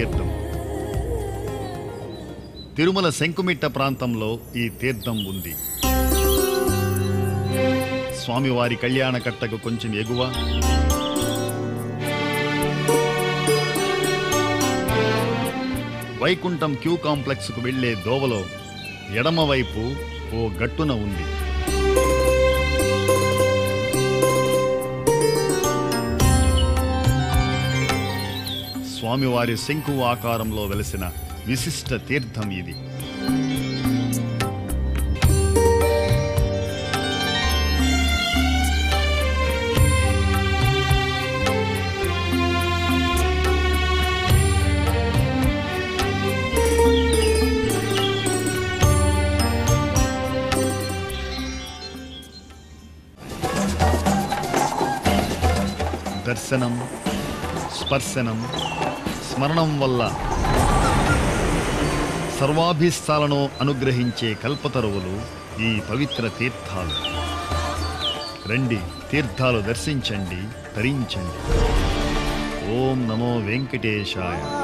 తీర్థం తిరుమల శంకుమిట్ట ప్రాంతంలో ఈ తీర్థం ఉంది స్వామివారి కళ్యాణ కట్టకు కొంచెం ఎగువ వైకుంఠం క్యూ కాంప్లెక్స్కు వెళ్లే దోవలో ఎడమవైపు ఓ గట్టున ఉంది స్వామివారి శంకు ఆకారంలో వెలసిన విశిష్ట తీర్థం ఇది దర్శనం స్పర్శనం స్మరణం వల్ల సర్వాభీష్టాలను అనుగ్రహించే కల్పతరువులు ఈ పవిత్ర తీర్థాలు రండి తీర్థాలు దర్శించండి తరించండి ఓం నమో వెంకటేశాయ